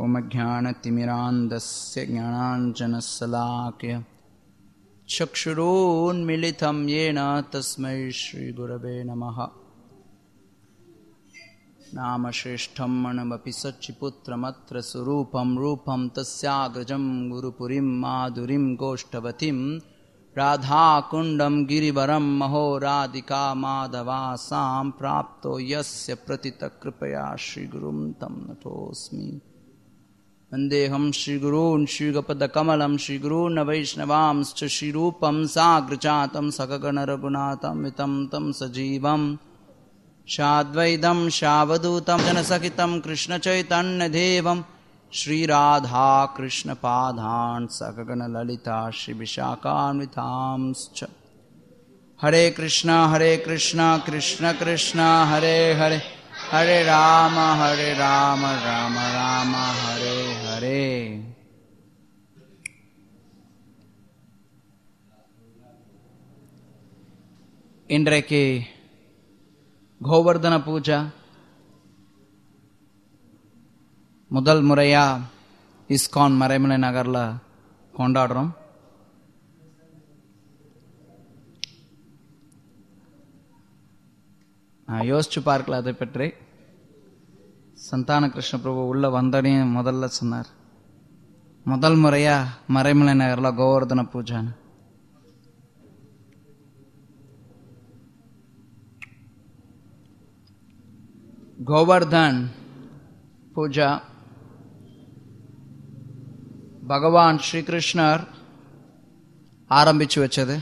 ओमज्ञानतिमिरान्दस्य ज्ञानाञ्जनशलाक्य चक्षुरोन्मिलितं येन तस्मै श्रीगुरवे नमः नामश्रेष्ठं मनमपि सच्चिपुत्रमत्र स्वरूपं रूपं तस्याग्रजं गुरुपुरीं माधुरीं गोष्ठवतीं राधाकुण्डं गिरिवरं महोराधिका माधवासां प्राप्तो यस्य प्रतितकृपया श्रीगुरुं तं नतोऽस्मि वन्देऽहं श्रीगुरून् श्रीगपदकमलं श्रीगुरून् वैष्णवांश्च श्रीरूपं साग्रजातं सकगणरघुनाथं वितं तं सजीवम् शाद्वैदं शावदूतं जनसहितं कृष्णचैतन्यदेवं श्रीराधाकृष्णपादान् सकगणललिता श्रीविशाखान्वितांश्च हरे कृष्ण हरे कृष्ण कृष्ण कृष्ण हरे हरे हरे राम हरे राम राम राम हरे हरे இன்றைக்கு கோவர்தன பூஜா முதல் முறையா இஸ்கான் மறைமலை நகர்ல கொண்டாடுறோம் நான் யோசிச்சு பார்க்கல அதை பற்றி சந்தான கிருஷ்ண பிரபு உள்ள வந்தோடனே முதல்ல சொன்னார் முதல் முறையா மறைமலை நகர்ல கோவர்தன பூஜான்னு கோவர்தன் பூஜா பகவான் ஸ்ரீகிருஷ்ணர் ஆரம்பிச்சு வச்சது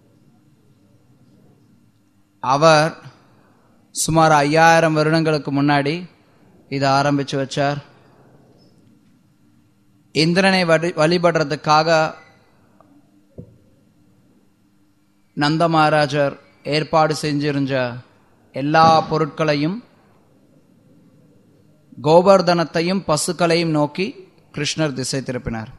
அவர் சுமார் ஐயாயிரம் வருடங்களுக்கு முன்னாடி இதை ஆரம்பிச்சு வச்சார் இந்திரனை வழி வழிபடுறதுக்காக நந்த மகாராஜர் ஏற்பாடு செஞ்சிருந்த எல்லா பொருட்களையும் கோவர்தனத்தையும் பசுக்களையும் நோக்கி கிருஷ்ணர் திசை திருப்பினார்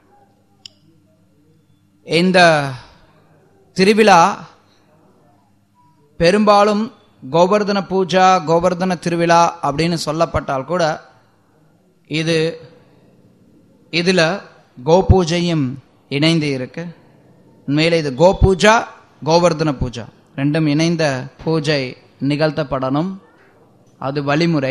இந்த திருவிழா பெரும்பாலும் கோவர்தன பூஜா கோவர்தன திருவிழா அப்படின்னு சொல்லப்பட்டால் கூட இது இதுல கோ பூஜையும் இணைந்து இருக்கு உண்மையில இது கோ பூஜா கோவர்தன பூஜா ரெண்டும் இணைந்த பூஜை நிகழ்த்தப்படணும் அது வழிமுறை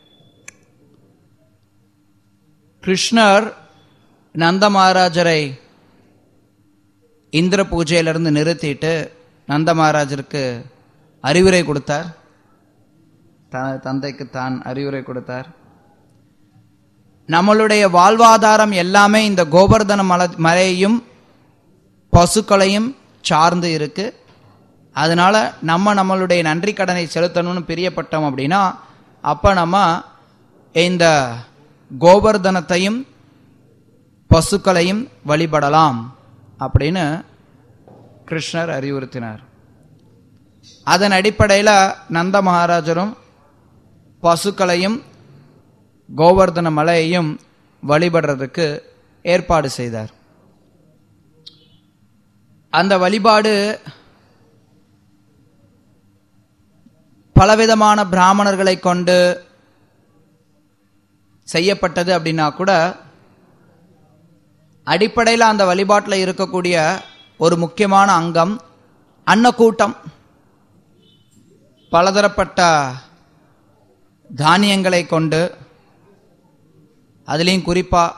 கிருஷ்ணர் நந்த மகாராஜரை இந்திர பூஜையிலிருந்து நிறுத்திட்டு நந்த மகாராஜருக்கு அறிவுரை கொடுத்தார் தந்தைக்கு தான் அறிவுரை கொடுத்தார் நம்மளுடைய வாழ்வாதாரம் எல்லாமே இந்த கோவர்தன மல மலையையும் பசுக்களையும் சார்ந்து இருக்கு அதனால நம்ம நம்மளுடைய நன்றி கடனை செலுத்தணும்னு பிரியப்பட்டோம் அப்படின்னா அப்ப நம்ம இந்த கோவர்தனத்தையும் பசுக்களையும் வழிபடலாம் அப்படின்னு கிருஷ்ணர் அறிவுறுத்தினார் அதன் அடிப்படையில் நந்த மகாராஜரும் பசுக்களையும் கோவர்தன மலையையும் வழிபடுறதுக்கு ஏற்பாடு செய்தார் அந்த வழிபாடு பலவிதமான பிராமணர்களை கொண்டு செய்யப்பட்டது அப்படின்னா கூட அடிப்படையில் அந்த வழிபாட்டில் இருக்கக்கூடிய ஒரு முக்கியமான அங்கம் அன்னக்கூட்டம் பலதரப்பட்ட தானியங்களை கொண்டு அதுலேயும் குறிப்பாக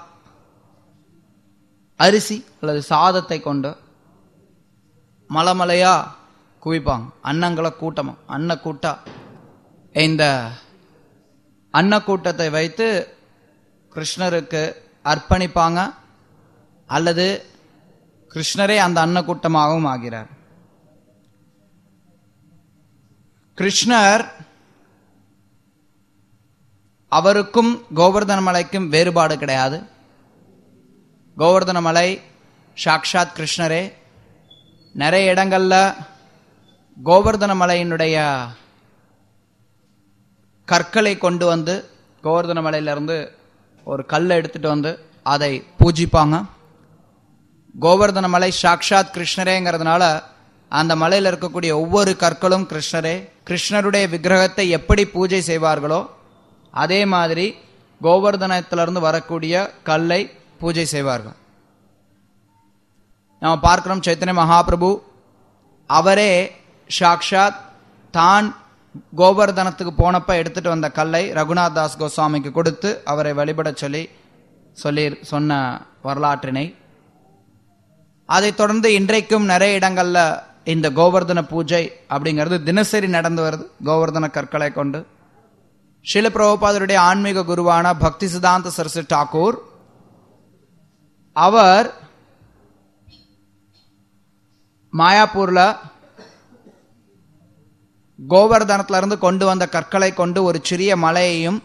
அரிசி அல்லது சாதத்தை கொண்டு மலமலையா குவிப்பாங்க அன்னங்களை கூட்டமாக அன்ன கூட்டா இந்த அன்னக்கூட்டத்தை வைத்து கிருஷ்ணருக்கு அர்ப்பணிப்பாங்க அல்லது கிருஷ்ணரே அந்த அன்னக்கூட்டமாகவும் ஆகிறார் கிருஷ்ணர் அவருக்கும் கோவர்தன மலைக்கும் வேறுபாடு கிடையாது கோவர்தன மலை சாக்ஷாத் கிருஷ்ணரே நிறைய இடங்கள்ல கோவர்தன மலையினுடைய கற்களை கொண்டு வந்து கோவர்தன மலையிலிருந்து ஒரு கல்லை எடுத்துட்டு வந்து அதை பூஜிப்பாங்க கோவர்தன மலை சாக்ஷாத் கிருஷ்ணரேங்கிறதுனால அந்த மலையில் இருக்கக்கூடிய ஒவ்வொரு கற்களும் கிருஷ்ணரே கிருஷ்ணருடைய விக்கிரகத்தை எப்படி பூஜை செய்வார்களோ அதே மாதிரி கோவர்தனத்திலிருந்து வரக்கூடிய கல்லை பூஜை செய்வார்கள் நம்ம பார்க்கிறோம் சைத்தன்ய மகாபிரபு அவரே சாக்ஷாத் தான் கோவர்தனத்துக்கு போனப்ப எடுத்துட்டு வந்த கல்லை ரகுநாத் தாஸ் கோஸ்வாமிக்கு கொடுத்து அவரை வழிபட சொல்லி சொல்லி சொன்ன வரலாற்றினை அதைத் தொடர்ந்து இன்றைக்கும் நிறைய இடங்கள்ல இந்த கோவர்தன பூஜை அப்படிங்கிறது தினசரி நடந்து வருது கோவர்தன கற்களை கொண்டு ஷில பிரபுபாதருடைய ஆன்மீக குருவான பக்தி சித்தாந்த சரஸ்வதி டாக்கூர் அவர் மாயாப்பூர்ல கோவர்தனத்துல இருந்து கொண்டு வந்த கற்களை கொண்டு ஒரு சிறிய மலையையும்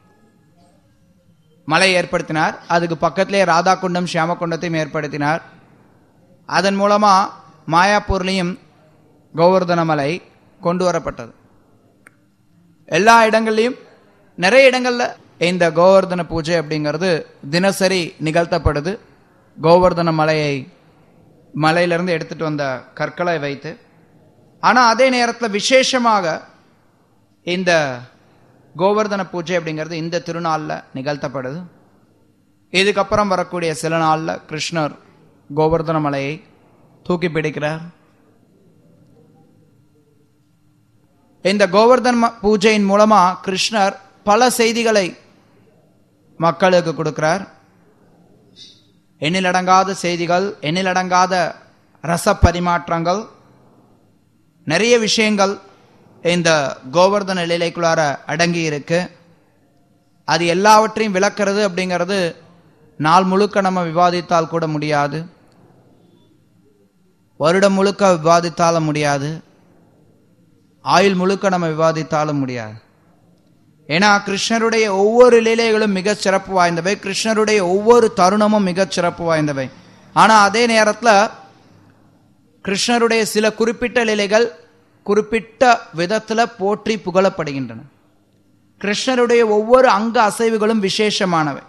மலை ஏற்படுத்தினார் அதுக்கு பக்கத்திலே ராதாகுண்டம் சியாமகுண்டத்தையும் ஏற்படுத்தினார் அதன் மூலமா மாயாப்பூர்லையும் கோவர்தன மலை கொண்டு வரப்பட்டது எல்லா இடங்கள்லையும் நிறைய இடங்கள்ல இந்த கோவர்தன பூஜை அப்படிங்கிறது தினசரி நிகழ்த்தப்படுது கோவர்தன மலையை மலையிலிருந்து எடுத்துட்டு வந்த கற்களை வைத்து ஆனா அதே நேரத்தில் விசேஷமாக இந்த கோவர்தன பூஜை அப்படிங்கிறது இந்த திருநாளில் நிகழ்த்தப்படுது இதுக்கப்புறம் வரக்கூடிய சில நாளில் கிருஷ்ணர் கோவர்தன மலையை தூக்கி பிடிக்கிறார் இந்த கோவர்தன் ம- பூஜையின் மூலமா கிருஷ்ணர் பல செய்திகளை மக்களுக்கு கொடுக்கிறார் எண்ணிலடங்காத செய்திகள் எண்ணிலடங்காத ரச பரிமாற்றங்கள் நிறைய விஷயங்கள் இந்த கோவர்தன லீலைக்குள்ளார அடங்கி இருக்கு அது எல்லாவற்றையும் விளக்குறது அப்படிங்கிறது நாள் முழுக்க நம்ம விவாதித்தால் கூட முடியாது வருடம் முழுக்க விவாதித்தாலும் முடியாது ஆயுள் முழுக்க நம்ம விவாதித்தாலும் முடியாது ஏன்னா கிருஷ்ணருடைய ஒவ்வொரு லீலைகளும் மிகச் சிறப்பு வாய்ந்தவை கிருஷ்ணருடைய ஒவ்வொரு தருணமும் மிகச் சிறப்பு வாய்ந்தவை ஆனா அதே நேரத்துல கிருஷ்ணருடைய சில குறிப்பிட்ட லீலைகள் குறிப்பிட்ட விதத்துல போற்றி புகழப்படுகின்றன கிருஷ்ணருடைய ஒவ்வொரு அங்க அசைவுகளும் விசேஷமானவை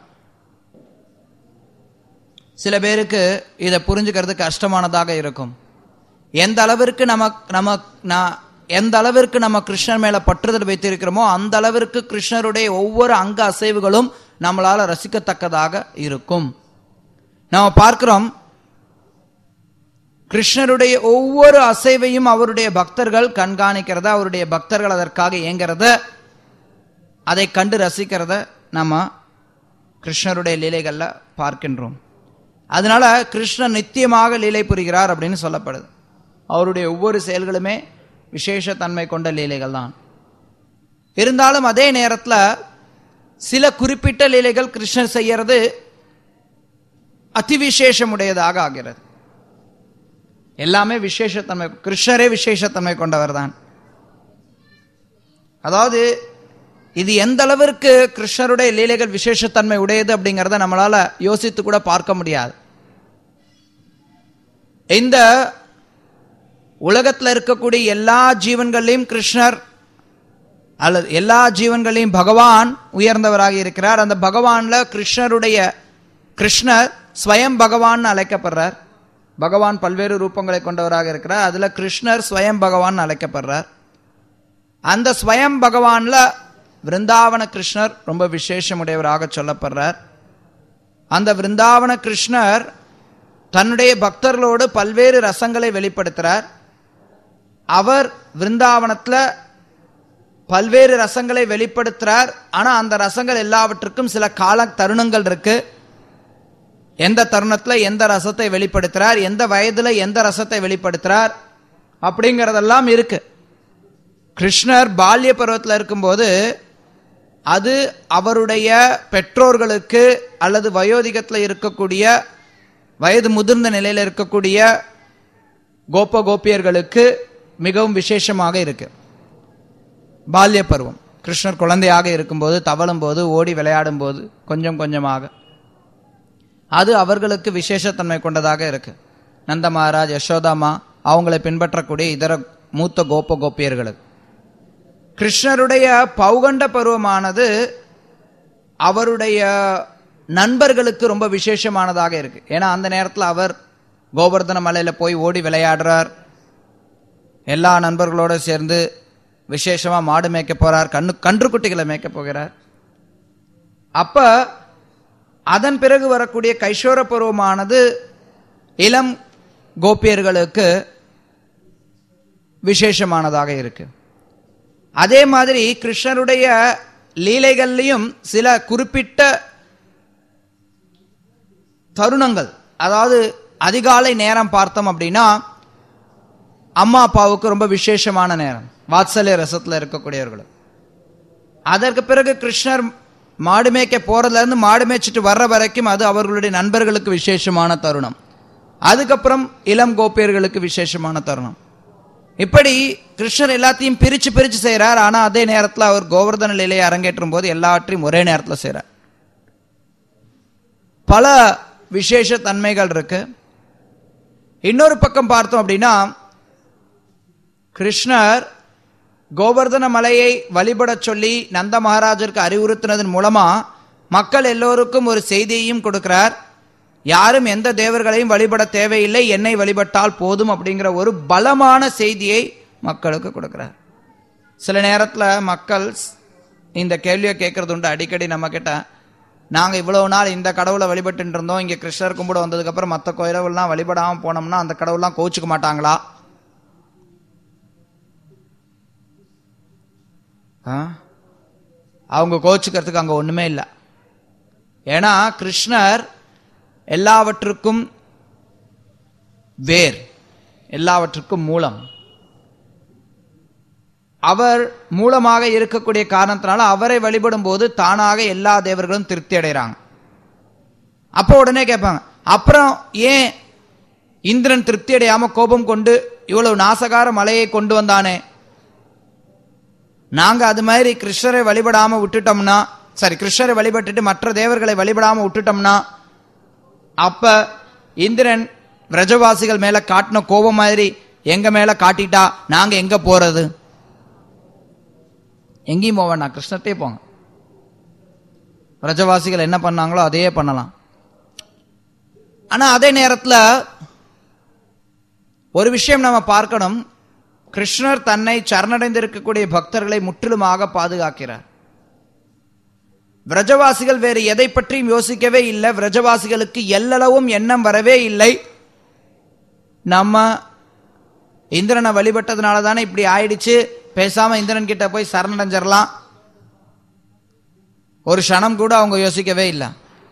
சில பேருக்கு இதை புரிஞ்சுக்கிறது கஷ்டமானதாக இருக்கும் எந்த அளவிற்கு நம்ம நம்ம நான் எந்த அளவிற்கு நம்ம கிருஷ்ணர் மேல பற்றுதல் வைத்திருக்கிறோமோ அந்த அளவிற்கு கிருஷ்ணருடைய ஒவ்வொரு அங்க அசைவுகளும் நம்மளால ரசிக்கத்தக்கதாக இருக்கும் நம்ம பார்க்கிறோம் கிருஷ்ணருடைய ஒவ்வொரு அசைவையும் அவருடைய பக்தர்கள் கண்காணிக்கிறத அவருடைய பக்தர்கள் அதற்காக இயங்கிறத அதை கண்டு ரசிக்கிறத நம்ம கிருஷ்ணருடைய லீலைகள்ல பார்க்கின்றோம் அதனால கிருஷ்ணர் நித்தியமாக லீலை புரிகிறார் அப்படின்னு சொல்லப்படுது அவருடைய ஒவ்வொரு செயல்களுமே விசேஷ தன்மை கொண்ட லீலைகள் தான் இருந்தாலும் அதே நேரத்துல சில குறிப்பிட்ட லீலைகள் கிருஷ்ணர் செய்யறது அதிவிசேஷமுடையதாக ஆகிறது எல்லாமே விசேஷத்தன்மை கிருஷ்ணரே விசேஷத்தன்மை கொண்டவர் தான் அதாவது இது எந்த அளவிற்கு கிருஷ்ணருடைய லீலைகள் விசேஷத்தன்மை உடையது அப்படிங்கிறத நம்மளால யோசித்து கூட பார்க்க முடியாது இந்த உலகத்தில் இருக்கக்கூடிய எல்லா ஜீவன்களையும் கிருஷ்ணர் அல்லது எல்லா ஜீவன்களையும் பகவான் உயர்ந்தவராக இருக்கிறார் அந்த பகவான்ல கிருஷ்ணருடைய கிருஷ்ணர் ஸ்வயம் பகவான் அழைக்கப்படுறார் பகவான் பல்வேறு ரூபங்களை கொண்டவராக இருக்கிறார் அதுல கிருஷ்ணர் ஸ்வயம் பகவான் அழைக்கப்படுறார் அந்த ஸ்வயம் பகவான்ல விருந்தாவன கிருஷ்ணர் ரொம்ப விசேஷமுடையவராக சொல்லப்படுறார் அந்த விருந்தாவன கிருஷ்ணர் தன்னுடைய பக்தர்களோடு பல்வேறு ரசங்களை வெளிப்படுத்துறார் அவர் விருந்தாவனத்துல பல்வேறு ரசங்களை வெளிப்படுத்துறார் ஆனா அந்த ரசங்கள் எல்லாவற்றுக்கும் சில கால தருணங்கள் இருக்கு எந்த தருணத்துல எந்த ரசத்தை வெளிப்படுத்துறார் எந்த வயதுல எந்த ரசத்தை வெளிப்படுத்துறார் அப்படிங்கறதெல்லாம் இருக்கு கிருஷ்ணர் பால்ய பருவத்தில் இருக்கும்போது அது அவருடைய பெற்றோர்களுக்கு அல்லது வயோதிகத்தில் இருக்கக்கூடிய வயது முதிர்ந்த நிலையில் இருக்கக்கூடிய கோப கோபியர்களுக்கு மிகவும் விசேஷமாக இருக்கு பால்ய பருவம் கிருஷ்ணர் குழந்தையாக இருக்கும்போது தவழும் போது ஓடி விளையாடும் போது கொஞ்சம் கொஞ்சமாக அது அவர்களுக்கு விசேஷத்தன்மை கொண்டதாக இருக்கு நந்த மகாராஜ் யசோதாமா அவங்களை பின்பற்றக்கூடிய இதர மூத்த கோப கோபியர்களுக்கு கிருஷ்ணருடைய பௌகண்ட பருவமானது அவருடைய நண்பர்களுக்கு ரொம்ப விசேஷமானதாக இருக்கு ஏன்னா அந்த நேரத்தில் அவர் கோவர்தன மலையில போய் ஓடி விளையாடுறார் எல்லா நண்பர்களோட சேர்ந்து விசேஷமா மாடு மேய்க்க போறார் கண்ணு கன்றுக்குட்டிகளை மேய்க்க போகிறார் அப்ப அதன் பிறகு வரக்கூடிய கைஷோர பருவமானது இளம் கோபியர்களுக்கு விசேஷமானதாக இருக்கு அதே மாதிரி கிருஷ்ணருடைய லீலைகள்லையும் சில குறிப்பிட்ட தருணங்கள் அதாவது அதிகாலை நேரம் பார்த்தோம் அப்படின்னா அம்மா அப்பாவுக்கு ரொம்ப விசேஷமான நேரம் வாத்சல்ய ரசத்தில் இருக்கக்கூடியவர்கள் அதற்கு பிறகு கிருஷ்ணர் மாடு மேய்க்க போறதுல இருந்து மாடு மேய்ச்சிட்டு வர்ற வரைக்கும் அது அவர்களுடைய நண்பர்களுக்கு விசேஷமான தருணம் அதுக்கப்புறம் இளம் கோபியர்களுக்கு விசேஷமான தருணம் இப்படி கிருஷ்ணர் எல்லாத்தையும் பிரிச்சு பிரிச்சு செய்றார் ஆனா அதே நேரத்தில் அவர் கோவர்தன நிலையை அரங்கேற்றும் போது எல்லாவற்றையும் ஒரே நேரத்தில் செய்றார் பல விசேஷ தன்மைகள் இருக்கு இன்னொரு பக்கம் பார்த்தோம் அப்படின்னா கிருஷ்ணர் கோவர்தன மலையை வழிபடச் சொல்லி நந்த மகாராஜருக்கு அறிவுறுத்தினதன் மூலமா மக்கள் எல்லோருக்கும் ஒரு செய்தியையும் கொடுக்கிறார் யாரும் எந்த தேவர்களையும் வழிபட தேவையில்லை என்னை வழிபட்டால் போதும் அப்படிங்கிற ஒரு பலமான செய்தியை மக்களுக்கு கொடுக்கிறார் சில நேரத்தில் மக்கள் இந்த கேள்வியை கேட்கறது உண்டு அடிக்கடி நம்ம கிட்ட நாங்கள் இவ்வளவு நாள் இந்த கடவுளை வழிபட்டு இருந்தோம் இங்கே கிருஷ்ணர் கும்பிட வந்ததுக்கப்புறம் மற்ற கோயிலெல்லாம் வழிபடாமல் போனோம்னா அந்த கடவுள்லாம் கோச்சுக்க மாட்டாங்களா ஆ? அவங்க கோச்சுக்கிறதுக்கு அங்கே ஒன்றுமே இல்லை ஏன்னா கிருஷ்ணர் எல்லாவற்றுக்கும் வேர் எல்லாவற்றுக்கும் மூலம் அவர் மூலமாக இருக்கக்கூடிய காரணத்தினால அவரை வழிபடும் போது தானாக எல்லா தேவர்களும் திருப்தி அடைகிறாங்க அப்போ உடனே கேட்பாங்க அப்புறம் ஏன் இந்திரன் திருப்தி அடையாம கோபம் கொண்டு இவ்வளவு நாசகார மலையை கொண்டு வந்தானே நாங்க அது மாதிரி கிருஷ்ணரை வழிபடாம விட்டுட்டோம்னா சரி கிருஷ்ணரை வழிபட்டுட்டு மற்ற தேவர்களை வழிபடாம விட்டுட்டோம்னா அப்ப இந்திரன் விரஜவாசிகள் மேல காட்டின கோபம் மாதிரி எங்க மேல காட்டிட்டா நாங்க எங்க போறது எங்கேயும் போக வேண்டாம் கிருஷ்ணர்ட்டே போங்க விரஜவாசிகள் என்ன பண்ணாங்களோ அதையே பண்ணலாம் ஆனா அதே நேரத்துல ஒரு விஷயம் நம்ம பார்க்கணும் கிருஷ்ணர் தன்னை சரணடைந்திருக்கக்கூடிய பக்தர்களை முற்றிலுமாக பாதுகாக்கிறார் விரஜவாசிகள் வேறு எதை பற்றியும் யோசிக்கவே இல்லை விரஜவாசிகளுக்கு எல்லளவும் எண்ணம் வரவே இல்லை நம்ம இந்திரனை வழிபட்டதுனால தானே இப்படி ஆயிடுச்சு பேசாம இந்திரன் கிட்ட போய் சரணடைஞ்சிடலாம் ஒரு க்ஷணம் கூட அவங்க யோசிக்கவே இல்லை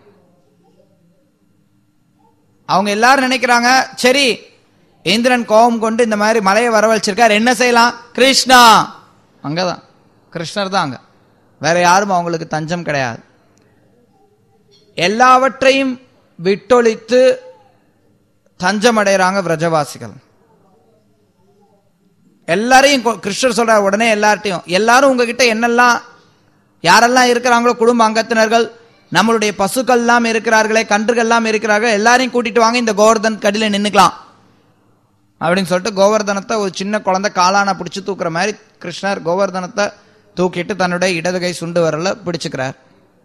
அவங்க எல்லாரும் நினைக்கிறாங்க சரி இந்திரன் கோபம் கொண்டு இந்த மாதிரி மலையை வரவழைச்சிருக்கார் என்ன செய்யலாம் கிருஷ்ணா அங்கதான் கிருஷ்ணர் தான் அங்க வேற யாரும் அவங்களுக்கு தஞ்சம் கிடையாது எல்லாவற்றையும் விட்டொழித்து தஞ்சம் அடைகிறாங்க விரஜவாசிகள் எல்லாரையும் கொ- கிருஷ்ணர் சொல்றார் உடனே எல்லார்ட்டையும் எல்லாரும் உங்ககிட்ட என்னெல்லாம் யாரெல்லாம் இருக்கிறாங்களோ குடும்ப அங்கத்தினர்கள் நம்மளுடைய பசுக்கள் எல்லாம் இருக்கிறார்களே கன்றுகள் எல்லாம் இருக்கிறார்கள் எல்லாரையும் கூட்டிட்டு வாங்க இந்த கோவர்தன் கடியில நின்னுக்கலாம் அப்படின்னு சொல்லிட்டு கோவர்தனத்தை ஒரு சின்ன குழந்தை காலான பிடிச்சு தூக்குற மாதிரி கிருஷ்ணர் கோவர்தனத்தை தூக்கிட்டு தன்னுடைய இடது கை சுண்டு வரல பிடிச்சுக்கிறார்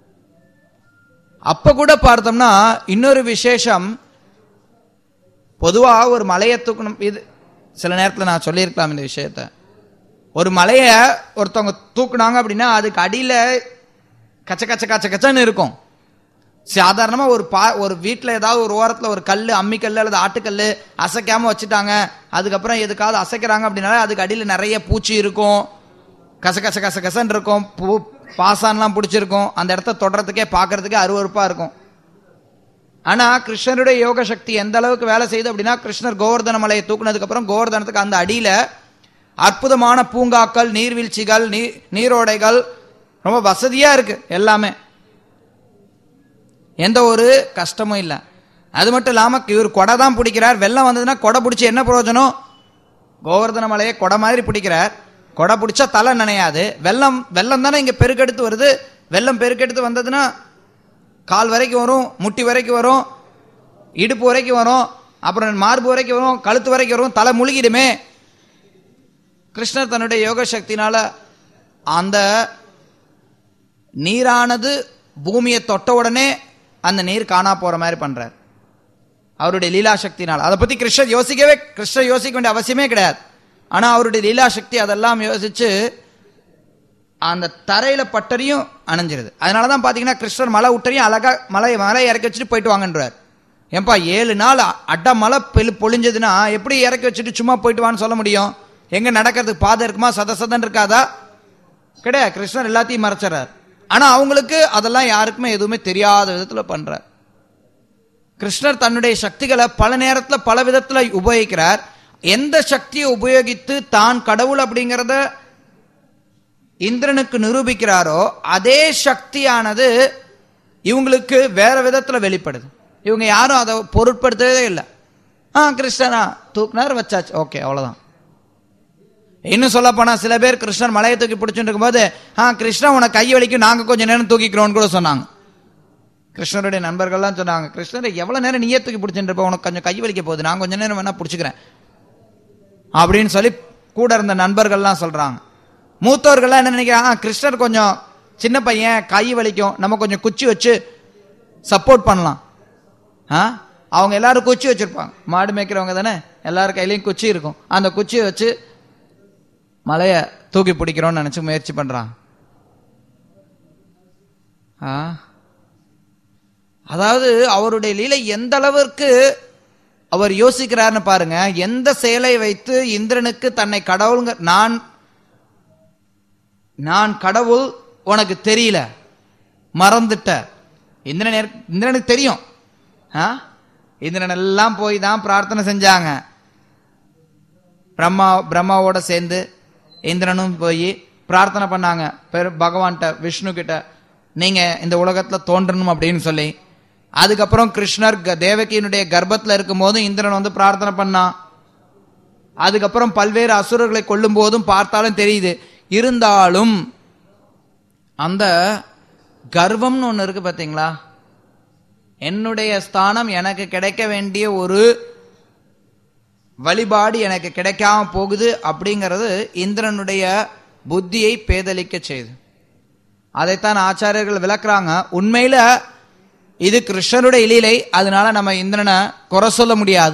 அப்ப கூட பார்த்தோம்னா இன்னொரு விசேஷம் பொதுவா ஒரு மலையை தூக்கணும் இது சில நேரத்துல நான் சொல்லியிருக்கலாம் இந்த விஷயத்த ஒரு மலையை ஒருத்தவங்க தூக்குனாங்க அப்படின்னா அதுக்கு அடியில கச்ச கச்ச கச்ச கச்சன்னு இருக்கும் சாதாரணமா ஒரு பா ஒரு வீட்டில் ஏதாவது ஒரு ஓரத்தில் ஒரு கல் அம்மிக்கல் அல்லது ஆட்டுக்கல் அசைக்காம வச்சுட்டாங்க அதுக்கப்புறம் எதுக்காவது அசைக்கிறாங்க அப்படின்னாலே அதுக்கு அடியில் நிறைய பூச்சி இருக்கும் கச கச கச கசன்னு இருக்கும் பூ பாசான்லாம் பிடிச்சிருக்கும் அந்த இடத்த தொடுறதுக்கே பார்க்கறதுக்கே அருவருப்பா இருக்கும் ஆனா கிருஷ்ணருடைய யோக சக்தி எந்த அளவுக்கு வேலை செய்யுது அப்படின்னா கிருஷ்ணர் கோவர்தன மலையை தூக்குனதுக்கு அப்புறம் கோவர்தனத்துக்கு அந்த அடியில அற்புதமான பூங்காக்கள் நீர்வீழ்ச்சிகள் நீர் நீரோடைகள் ரொம்ப வசதியா இருக்கு எல்லாமே எந்த ஒரு கஷ்டமும் இல்லை அது மட்டும் இல்லாம இவர் கொடை தான் பிடிக்கிறார் வெள்ளம் வந்ததுன்னா கொடை பிடிச்சி என்ன பிரயோஜனம் கோவர்தன மலையை கொடை மாதிரி பிடிக்கிறார் கொடை பிடிச்சா தலை நனையாது வெள்ளம் வெள்ளம் தானே இங்க பெருக்கெடுத்து வருது வெள்ளம் பெருக்கெடுத்து வந்ததுன்னா கால் வரைக்கும் வரும் முட்டி வரைக்கும் வரும் இடுப்பு வரைக்கும் வரும் அப்புறம் மார்பு வரைக்கும் வரும் கழுத்து வரைக்கும் வரும் தலை முழுகிடுமே கிருஷ்ணர் தன்னுடைய யோக சக்தினால அந்த நீரானது பூமியை தொட்ட உடனே அந்த நீர் காணா போற மாதிரி பண்றார் அவருடைய லீலா சக்தினால் அதை பத்தி கிருஷ்ணர் யோசிக்கவே கிருஷ்ணர் யோசிக்க வேண்டிய அவசியமே கிடையாது ஆனா அவருடைய லீலா சக்தி அதெல்லாம் யோசிச்சு அந்த தரையில பட்டறியும் அணைஞ்சிருது அதனால தான் பார்த்தீங்கன்னா கிருஷ்ணர் மலை விட்டறையும் அழகா மலை மலை இறக்கி வச்சுட்டு போயிட்டு வாங்கன்றார் ஏன்பா ஏழு நாள் அட்ட மழை பெழு பொழிஞ்சதுன்னா எப்படி இறக்கி வச்சுட்டு சும்மா போயிட்டு வான்னு சொல்ல முடியும் எங்க நடக்கிறதுக்கு பாதை இருக்குமா சத சதன் இருக்காதா கிடையாது கிருஷ்ணர் எல்லாத்தையும் மறைச்சிடறார் ஆனா அவங்களுக்கு அதெல்லாம் யாருக்குமே எதுவுமே தெரியாத விதத்துல பண்றார் கிருஷ்ணர் தன்னுடைய சக்திகளை பல நேரத்துல பல விதத்துல உபயோகிக்கிறார் எந்த சக்தியை உபயோகித்து தான் கடவுள் அப்படிங்கிறத இந்திரனுக்கு நிரூபிக்கிறாரோ அதே சக்தியானது இவங்களுக்கு வேற விதத்துல வெளிப்படுது இவங்க யாரும் அதை பொருட்படுத்தவே இல்லை ஆ கிருஷ்ணனா தூக்குனார் வச்சாச்சு ஓகே அவ்வளவுதான் இன்னும் சொல்ல போனா சில பேர் கிருஷ்ணர் மலையை தூக்கி பிடிச்சிட்டு இருக்கும்போது ஆ கிருஷ்ணன் உனக்கு கை வலிக்கும் நாங்க கொஞ்ச நேரம் தூக்கிக்கிறோம்னு கூட சொன்னாங்க கிருஷ்ணருடைய நண்பர்கள்லாம் சொன்னாங்க கிருஷ்ணரை எவ்வளவு நேரம் நீயே தூக்கி பிடிச்சிட்டு இருப்ப உனக்கு கொஞ்சம் கை வலிக்க போகுது நான் கொஞ்ச நேரம் வேணா பிடிச்சிக்கிறேன் அப்படின்னு சொல்லி கூட இருந்த நண்பர்கள்லாம் சொல்றாங்க மூத்தவர்கள்லாம் என்ன நினைக்கிறாங்க "ஆ, கிருஷ்ணர் கொஞ்சம் சின்ன பையன் கை வலிக்கும் நம்ம கொஞ்சம் குச்சி வச்சு சப்போர்ட் பண்ணலாம் ஆ அவங்க எல்லாரும் குச்சி வச்சிருப்பாங்க மாடு மேய்க்கிறவங்க தானே எல்லாரும் கையிலயும் குச்சி இருக்கும் அந்த குச்சியை வச்சு மலையை தூக்கி பிடிக்கிறோம்னு நினைச்சு முயற்சி பண்றாங்க ஆ அதாவது அவருடைய லீலை எந்த அளவிற்கு அவர் யோசிக்கிறார்னு பாருங்க எந்த செயலை வைத்து இந்திரனுக்கு தன்னை கடவுளுங்க நான் நான் கடவுள் உனக்கு தெரியல மறந்துட்ட இந்திரன் ஏற்க- இந்திரனுக்கு தெரியும் ஆ? இந்திரன் எல்லாம் போய் தான் பிரார்த்தனை செஞ்சாங்க பிரம்மா பிரம்மாவோட சேர்ந்து இந்திரனும் போய் பிரார்த்தனை பண்ணாங்க பெரு பகவான்கிட்ட விஷ்ணு கிட்ட நீங்க இந்த உலகத்துல தோன்றணும் அப்படின்னு சொல்லி அதுக்கப்புறம் கிருஷ்ணர் க- தேவகியினுடைய கர்ப்பத்துல இருக்கும்போது இந்திரன் வந்து பிரார்த்தனை பண்ணான் அதுக்கப்புறம் பல்வேறு அசுரர்களை கொல்லும் போதும் பார்த்தாலும் தெரியுது இருந்தாலும் அந்த கர்வம்னு ஒன்று இருக்கு பார்த்தீங்களா என்னுடைய ஸ்தானம் எனக்கு கிடைக்க வேண்டிய ஒரு வழிபாடு எனக்கு கிடைக்காம போகுது அப்படிங்கிறது இந்திரனுடைய புத்தியை பேதலிக்க செய்யுது அதைத்தான் ஆச்சாரியர்கள் விளக்குறாங்க உண்மையில இது கிருஷ்ணருடைய இலீலை அதனால நம்ம இந்திரனை குறை சொல்ல முடியாது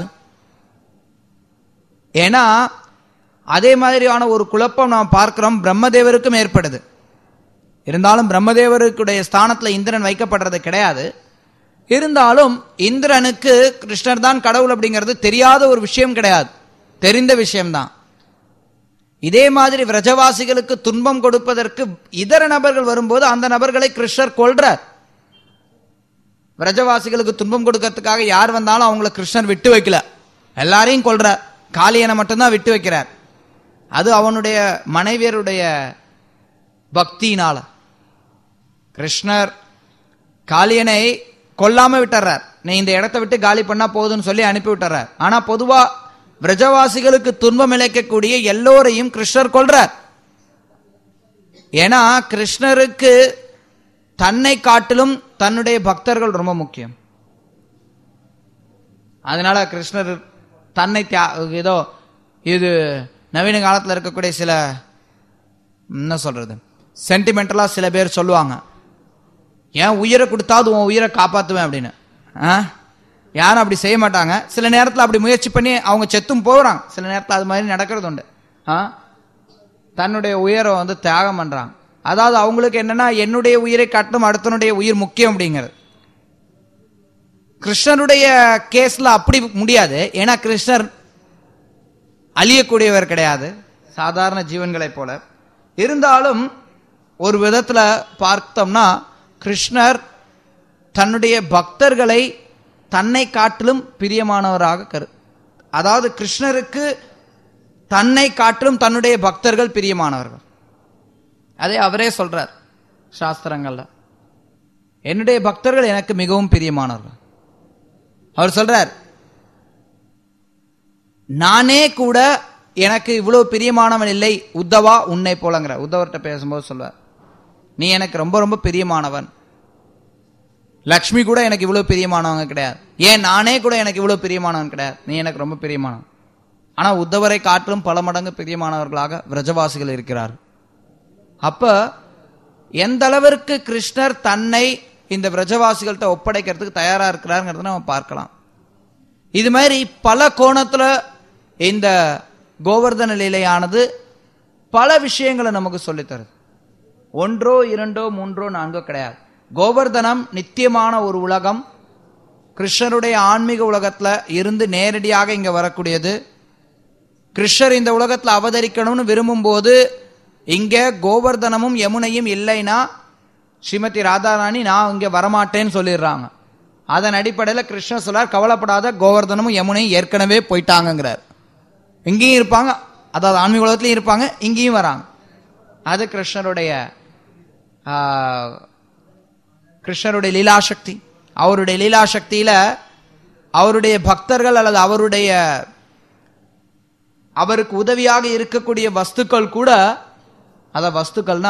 ஏன்னா அதே மாதிரியான ஒரு குழப்பம் நாம் பார்க்கிறோம் பிரம்மதேவருக்கும் ஏற்படுது இருந்தாலும் பிரம்மதேவருக்குடைய ஸ்தானத்துல இந்திரன் வைக்கப்படுறது கிடையாது இருந்தாலும் இந்திரனுக்கு கிருஷ்ணர் தான் கடவுள் அப்படிங்கிறது தெரியாத ஒரு விஷயம் கிடையாது தெரிந்த விஷயம்தான் இதே மாதிரி விரஜவாசிகளுக்கு துன்பம் கொடுப்பதற்கு இதர நபர்கள் வரும்போது அந்த நபர்களை கிருஷ்ணர் கொல்றார் விரஜவாசிகளுக்கு துன்பம் கொடுக்கறதுக்காக யார் வந்தாலும் அவங்கள கிருஷ்ணர் விட்டு வைக்கல எல்லாரையும் கொல்றார் காளியனை மட்டும்தான் விட்டு வைக்கிறார் அது அவனுடைய மனைவியருடைய பக்தியினால கிருஷ்ணர் காளியனை கொல்லாம விட்டுறார் நீ இந்த இடத்தை விட்டு காலி பண்ணா போதும்னு சொல்லி அனுப்பி விட்டுறார் ஆனா பொதுவா விரஜவாசிகளுக்கு துன்பம் இழைக்கக்கூடிய எல்லோரையும் கிருஷ்ணர் கொல்றார் ஏன்னா கிருஷ்ணருக்கு தன்னை காட்டிலும் தன்னுடைய பக்தர்கள் ரொம்ப முக்கியம் அதனால கிருஷ்ணர் தன்னை தியா- ஏதோ இது நவீன காலத்தில் இருக்கக்கூடிய சில என்ன சொல்றது சென்டிமெண்டலா சில பேர் சொல்லுவாங்க ஏன் உயிரை கொடுத்தாவது உன் உயிரை காப்பாத்துவேன் அப்படின்னு ஆ? யாரும் அப்படி செய்ய மாட்டாங்க சில நேரத்தில் அப்படி முயற்சி பண்ணி அவங்க செத்தும் போகிறாங்க சில நேரத்தில் அது மாதிரி நடக்கிறது உண்டு ஆ? தன்னுடைய உயிரை வந்து தியாகம் பண்றாங்க அதாவது அவங்களுக்கு என்னன்னா என்னுடைய உயிரை காட்டும் அடுத்தனுடைய உயிர் முக்கியம் அப்படிங்கிறது கிருஷ்ணருடைய கேஸ்ல அப்படி முடியாது ஏன்னா கிருஷ்ணர் அழியக்கூடியவர் கிடையாது சாதாரண ஜீவன்களைப் போல இருந்தாலும் ஒரு விதத்துல பார்த்தோம்னா கிருஷ்ணர் தன்னுடைய பக்தர்களை தன்னை காட்டிலும் பிரியமானவராக கரு அதாவது கிருஷ்ணருக்கு தன்னை காட்டிலும் தன்னுடைய பக்தர்கள் பிரியமானவர்கள் அதை அவரே சொல்றார் சாஸ்திரங்கள்ல என்னுடைய பக்தர்கள் எனக்கு மிகவும் பிரியமானவர்கள் அவர் சொல்றார் நானே கூட எனக்கு இவ்வளவு பிரியமானவன் இல்லை உத்தவா உன்னை போலங்கிற உத்தவர்கிட்ட பேசும்போது சொல்வார் நீ எனக்கு ரொம்ப ரொம்ப பிரியமானவன் லக்ஷ்மி கூட எனக்கு இவ்வளவு பிரியமானவங்க கிடையாது ஏன் நானே கூட எனக்கு இவ்வளவு பிரியமானவன் கிடையாது நீ எனக்கு ரொம்ப பிரியமானவன் ஆனா உத்தவரை காட்டிலும் பல மடங்கு பிரியமானவர்களாக விரஜவாசிகள் இருக்கிறார் அப்ப எந்த அளவிற்கு கிருஷ்ணர் தன்னை இந்த விரஜவாசிகள்கிட்ட ஒப்படைக்கிறதுக்கு தயாரா இருக்கிறாருங்கிறத நம்ம பார்க்கலாம் இது மாதிரி பல கோணத்துல இந்த கோவர்தன லீலையானது பல விஷயங்களை நமக்கு சொல்லித் தருது ஒன்றோ இரண்டோ மூன்றோ நான்கோ கிடையாது கோவர்தனம் நித்தியமான ஒரு உலகம் கிருஷ்ணருடைய ஆன்மீக உலகத்துல இருந்து நேரடியாக இங்க வரக்கூடியது கிருஷ்ணர் இந்த உலகத்துல அவதரிக்கணும்னு விரும்பும் போது இங்க கோவர்தனமும் யமுனையும் இல்லைன்னா ஸ்ரீமதி ராதாராணி நான் இங்க வரமாட்டேன்னு சொல்லிடுறாங்க அதன் அடிப்படையில் கிருஷ்ணர் சொல்லார் கவலைப்படாத கோவர்தனமும் யமுனையும் ஏற்கனவே போயிட்டாங்கங்கிறார் இங்கேயும் இருப்பாங்க அதாவது ஆன்மீக உலகத்திலையும் இருப்பாங்க இங்கேயும் வராங்க அது கிருஷ்ணருடைய ஆ, கிருஷ்ணருடைய லீலாசக்தி அவருடைய லீலாசக்தியில அவருடைய பக்தர்கள் அல்லது அவருடைய அவருக்கு உதவியாக இருக்கக்கூடிய வஸ்துக்கள் கூட அத வஸ்துக்கள்னா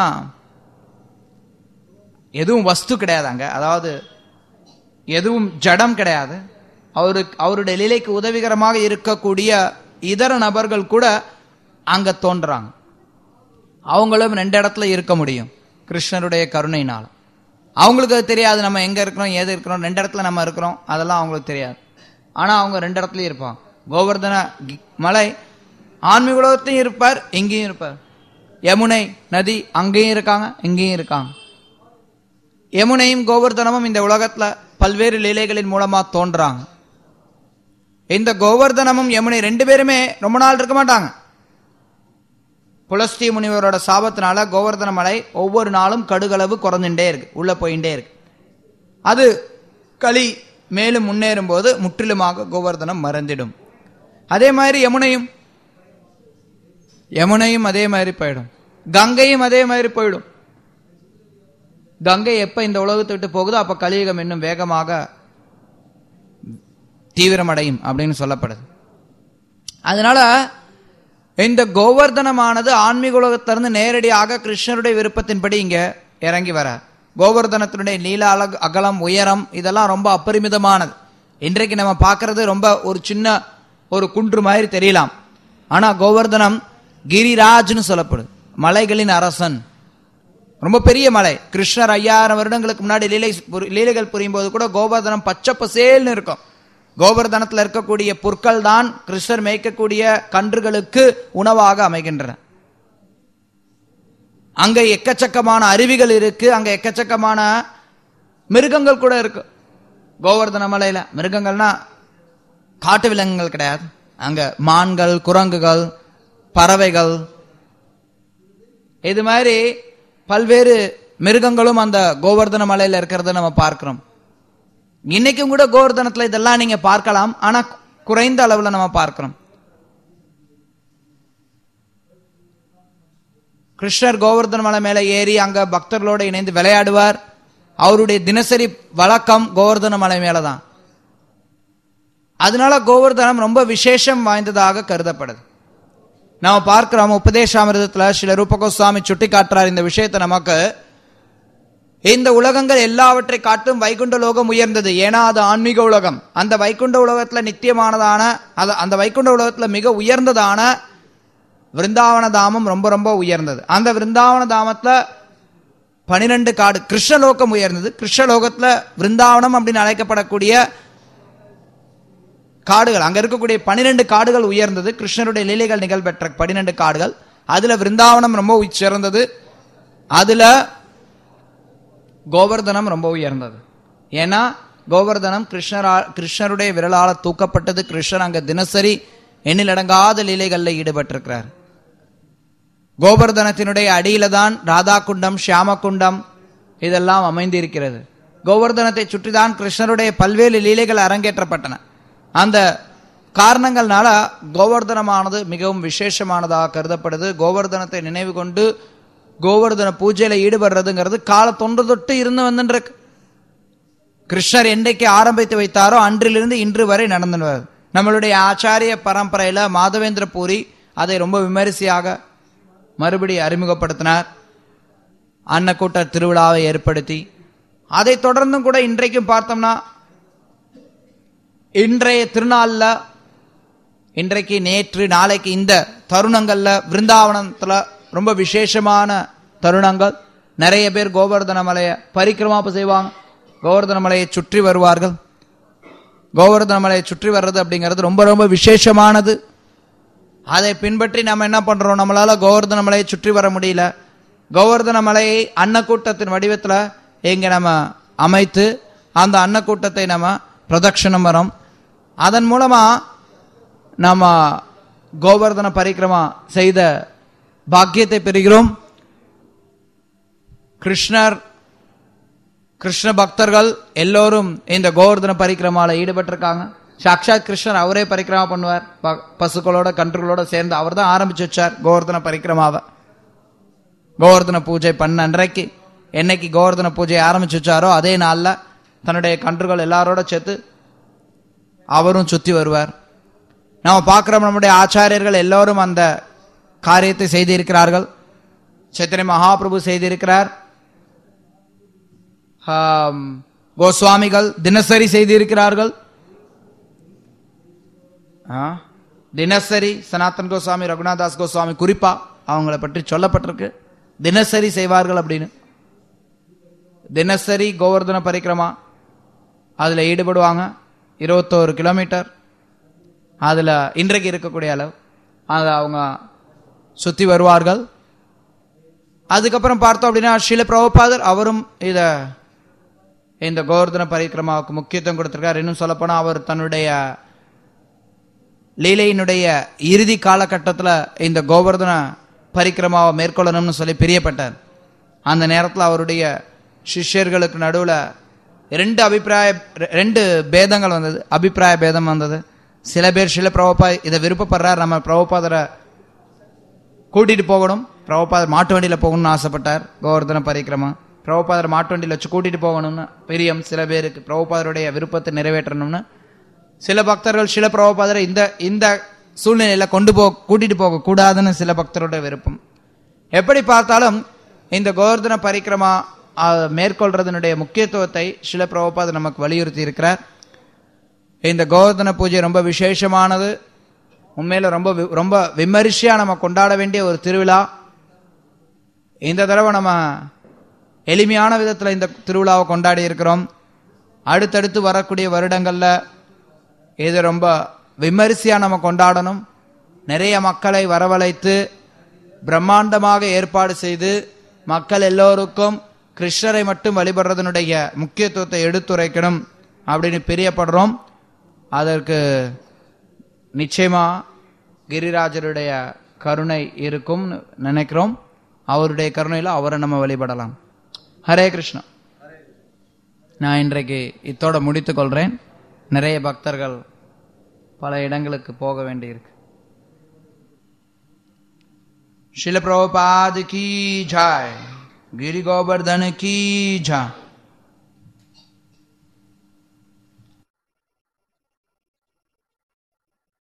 எதுவும் வஸ்து கிடையாதாங்க அதாவது எதுவும் ஜடம் கிடையாது அவருக்கு அவருடைய லீலைக்கு உதவிகரமாக இருக்கக்கூடிய இதர நபர்கள் கூட அங்க தோன்றாங்க அவங்களும் ரெண்டு இடத்துல இருக்க முடியும் கிருஷ்ணருடைய கருணையினால அவங்களுக்கு அது தெரியாது நம்ம எங்க இருக்கிறோம் ஏது இருக்கிறோம் ரெண்டு இடத்துல நம்ம இருக்கிறோம் அதெல்லாம் அவங்களுக்கு தெரியாது ஆனா அவங்க ரெண்டு இடத்துலயும் இருப்பாங்க கோவர்தன கி- மலை ஆன்மீக உலகத்தையும் இருப்பார் இங்கேயும் இருப்பார் யமுனை நதி அங்கேயும் இருக்காங்க இங்கேயும் இருக்காங்க யமுனையும் கோவர்தனமும் இந்த உலகத்துல பல்வேறு லீலைகளின் மூலமா தோன்றாங்க இந்த கோவர்தனமும் யமுனை ரெண்டு பேருமே ரொம்ப நாள் இருக்க மாட்டாங்க புலஸ்தி முனிவரோட சாபத்தினால கோவர்தன மலை ஒவ்வொரு நாளும் கடுகளவு குறைஞ்சுட்டே இருக்கு உள்ள போயிட்டே இருக்கு அது களி மேலும் முன்னேறும் போது முற்றிலுமாக கோவர்தனம் மறந்திடும் அதே மாதிரி யமுனையும் யமுனையும் அதே மாதிரி போயிடும் கங்கையும் அதே மாதிரி போயிடும் கங்கை எப்ப இந்த உலகத்தை விட்டு போகுதோ அப்ப கலியுகம் இன்னும் வேகமாக தீவிரமடையும் அப்படின்னு சொல்லப்படுது அதனால இந்த கோவர்தனமானது ஆன்மீக உலகத்திலிருந்து நேரடியாக கிருஷ்ணருடைய விருப்பத்தின்படி இங்க இறங்கி வர கோவர்தனத்தினுடைய நீள அழகு அகலம் உயரம் இதெல்லாம் ரொம்ப அப்பரிமிதமானது இன்றைக்கு நம்ம பார்க்கறது ரொம்ப ஒரு சின்ன ஒரு குன்று மாதிரி தெரியலாம் ஆனா கோவர்தனம் கிரிராஜ்னு சொல்லப்படுது மலைகளின் அரசன் ரொம்ப பெரிய மலை கிருஷ்ணர் ஐயாயிரம் வருடங்களுக்கு முன்னாடி லீலை புரி- லீலைகள் புரியும் போது கூட கோவர்தனம் பச்சை பசேல்னு இருக்கும் கோவர்தனத்தில் இருக்கக்கூடிய புற்கள் தான் கிருஷ்ணர் மேய்க்கக்கூடிய கன்றுகளுக்கு உணவாக அமைகின்றன அங்க எக்கச்சக்கமான அருவிகள் இருக்கு அங்க எக்கச்சக்கமான மிருகங்கள் கூட இருக்கு கோவர்தன மலையில மிருகங்கள்னா காட்டு விலங்குகள் கிடையாது அங்க மான்கள் குரங்குகள் பறவைகள் இது மாதிரி பல்வேறு மிருகங்களும் அந்த கோவர்தன மலையில இருக்கிறத நம்ம பார்க்கிறோம் இன்னைக்கும் கூட கோவர்தனத்துல இதெல்லாம் நீங்க பார்க்கலாம் ஆனா குறைந்த அளவுல நம்ம பார்க்கிறோம் கிருஷ்ணர் கோவர்தன மலை மேல ஏறி அங்க பக்தர்களோட இணைந்து விளையாடுவார் அவருடைய தினசரி வழக்கம் கோவர்தன மலை மேலதான் அதனால கோவர்தனம் ரொம்ப விசேஷம் வாய்ந்ததாக கருதப்படுது நாம பார்க்கிறோம் உபதேசாமிரதத்துல சில ரூபகோஸ்வாமி சுட்டி காட்டுறார் இந்த விஷயத்தை நமக்கு இந்த உலகங்கள் எல்லாவற்றை காட்டும் வைகுண்ட லோகம் உயர்ந்தது ஏன்னா அது ஆன்மீக உலகம் அந்த வைகுண்ட உலகத்துல நித்தியமானதான அது- அந்த வைகுண்ட உலகத்துல மிக உயர்ந்ததான விருந்தாவன தாமம் ரொம்ப ரொம்ப உயர்ந்தது அந்த விருந்தாவன தாமத்துல பனிரெண்டு காடு கிருஷ்ணலோகம் உயர்ந்தது கிருஷ்ணலோகத்துல விருந்தாவனம் அப்படின்னு அழைக்கப்படக்கூடிய காடுகள் அங்க இருக்கக்கூடிய பனிரெண்டு காடுகள் உயர்ந்தது கிருஷ்ணருடைய லீலைகள் நிகழ்பெற்ற பனிரெண்டு காடுகள் அதுல விருந்தாவனம் ரொம்ப உய்- சிறந்தது அதுல கோவர்தனம் ரொம்ப உயர்ந்தது ஏன்னா கோவர்தனம் கிருஷ்ணரா கிருஷ்ணருடைய விரலால தூக்கப்பட்டது கிருஷ்ணர் அங்க தினசரி எண்ணிலடங்காத லீலைகள்ல ஈடுபட்டிருக்கிறார் கோவர்தனத்தினுடைய அடியில தான் ராதா குண்டம் ஷியாம குண்டம் இதெல்லாம் அமைந்திருக்கிறது கோவர்தனத்தை சுற்றிதான் கிருஷ்ணருடைய பல்வேறு லீலைகள் அரங்கேற்றப்பட்டன அந்த காரணங்கள்னால கோவர்தனமானது மிகவும் விசேஷமானதாக கருதப்படுது கோவர்தனத்தை நினைவு கொண்டு கோவர்தன பூஜையில ஈடுபடுறதுங்கிறது கால தொன்று தொட்டு இருந்து வந்துருக்கு கிருஷ்ணர் என்றைக்கு ஆரம்பித்து வைத்தாரோ அன்றிலிருந்து இன்று வரை நடந்து வருது நம்மளுடைய ஆச்சாரிய பரம்பரையில மாதவேந்திர பூரி அதை ரொம்ப விமரிசையாக மறுபடி அறிமுகப்படுத்தினார் அன்னக்கூட்ட திருவிழாவை ஏற்படுத்தி அதை தொடர்ந்தும் கூட இன்றைக்கும் பார்த்தோம்னா இன்றைய திருநாள்ல இன்றைக்கு நேற்று நாளைக்கு இந்த தருணங்கள்ல விருந்தாவனத்துல ரொம்ப விசேஷமான தருணங்கள் நிறைய பேர் கோவர்தன மலையை பரிக்கிரமா செய்வாங்க கோவர்தன மலையை சுற்றி வருவார்கள் கோவர்தன மலையை சுற்றி வர்றது அப்படிங்கிறது ரொம்ப ரொம்ப விசேஷமானது அதை பின்பற்றி நம்ம என்ன பண்றோம் நம்மளால கோவர்தன மலையை சுற்றி வர முடியல கோவர்தன மலையை அன்னக்கூட்டத்தின் வடிவத்தில் இங்கே நம்ம அமைத்து அந்த அன்னக்கூட்டத்தை நம்ம பிரதட்சணம் வரோம் அதன் மூலமா நம்ம கோவர்தன பரிக்கிரமா செய்த பாக்கியத்தை பெறுகிறோம் கிருஷ்ணர் கிருஷ்ண பக்தர்கள் எல்லோரும் இந்த கோவர்தன பரிக்கிரமால ஈடுபட்டிருக்காங்க சாக்ஷாத் கிருஷ்ணர் அவரே பரிக்கிரமா பண்ணுவார் ப- பசுக்களோட கன்றுகளோட சேர்ந்து அவர் தான் ஆரம்பிச்சு வச்சார் கோவர்தன பரிக்கிரமாவை கோவர்தன பூஜை பண்ண அன்றைக்கு என்னைக்கு கோவர்தன பூஜை ஆரம்பிச்சு வச்சாரோ அதே நாள்ல தன்னுடைய கன்றுகள் எல்லாரோட சேர்த்து அவரும் சுத்தி வருவார் நாம பார்க்கிறோம் நம்முடைய ஆச்சாரியர்கள் எல்லோரும் அந்த காரியத்தை செய்திருக்கிறார்கள் சைத்தன்ய மகாபிரபு செய்திருக்கிறார் ஆம், கோஸ்வாமிகள் தினசரி செய்திருக்கிறார்கள் ஆ, தினசரி சனாதன் கோஸ்வாமி ரகுநாதாஸ் கோஸ்வாமி குறிப்பா அவங்கள பற்றி சொல்லப்பட்டிருக்கு தினசரி செய்வார்கள் அப்படின்னு தினசரி கோவர்தன பரிக்கிரமா அதுல ஈடுபடுவாங்க இருபத்தோரு கிலோமீட்டர் அதுல இன்றைக்கு இருக்கக்கூடிய அளவு அதை அவங்க சுத்தி வருவார்கள் அதுக்கப்புறம் பார்த்தோம் அப்படின்னா ஸ்ரீல பிரபுபாதர் அவரும் இத இந்த கோவர்தன பரிக்கிரமாவுக்கு முக்கியத்துவம் கொடுத்திருக்கார் இன்னும் சொல்லப்போனா அவர் தன்னுடைய லீலையினுடைய இறுதி காலகட்டத்தில் இந்த கோவர்தன பரிக்கிரமாவை மேற்கொள்ளணும்னு சொல்லி பிரியப்பட்டார் அந்த நேரத்தில் அவருடைய சிஷ்யர்களுக்கு நடுவில் ரெண்டு அபிப்பிராய ரெ- ரெண்டு பேதங்கள் வந்தது அபிப்பிராய பேதம் வந்தது சில பேர் சில பிரபுபா இதை விருப்பப்படுறார் நம்ம பிரபுபாதரை கூட்டிட்டு போகணும் பிரபுபாதர் மாட்டு வண்டியில போகணும்னு ஆசைப்பட்டார் கோவர்தன பரிக்கிரமா பிரபுபாதர் மாட்டு வண்டியில வச்சு கூட்டிட்டு போகணும்னு பிரியம் சில பேருக்கு பிரபுபாதருடைய விருப்பத்தை நிறைவேற்றணும்னு சில பக்தர்கள் சில பிரபுபாதரை இந்த இந்த சூழ்நிலையில கொண்டு போ கூட்டிட்டு போக கூடாதுன்னு சில பக்தருடைய விருப்பம் எப்படி பார்த்தாலும் இந்த கோவர்தன பரிக்கிரமா அஹ், மேற்கொள்றதனுடைய முக்கியத்துவத்தை சில பிரபுபாதர் நமக்கு வலியுறுத்தி இருக்கிறார் இந்த கோவர்தன பூஜை ரொம்ப விசேஷமானது உண்மையில ரொம்ப வி- ரொம்ப விமரிசையா நம்ம கொண்டாட வேண்டிய ஒரு திருவிழா இந்த தடவை நம்ம எளிமையான விதத்துல இந்த திருவிழாவை கொண்டாடி இருக்கிறோம் அடுத்தடுத்து வரக்கூடிய வருடங்கள்ல இது ரொம்ப விமரிசையா நம்ம கொண்டாடணும் நிறைய மக்களை வரவழைத்து பிரம்மாண்டமாக ஏற்பாடு செய்து மக்கள் எல்லோருக்கும் கிருஷ்ணரை மட்டும் வழிபடுறதனுடைய முக்கியத்துவத்தை எடுத்துரைக்கணும் அப்படின்னு பிரியப்படுறோம் அதற்கு நிச்சயமா கிரிராஜருடைய கருணை இருக்கும் நினைக்கிறோம் அவருடைய கருணையில அவரை நம்ம வழிபடலாம் ஹரே கிருஷ்ணா நான் இன்றைக்கு இத்தோட முடித்துக் கொள்றேன் நிறைய பக்தர்கள் பல இடங்களுக்கு போக வேண்டியிருக்கு शिल प्रभुपाद की जय गिरि गोवर्धन की जय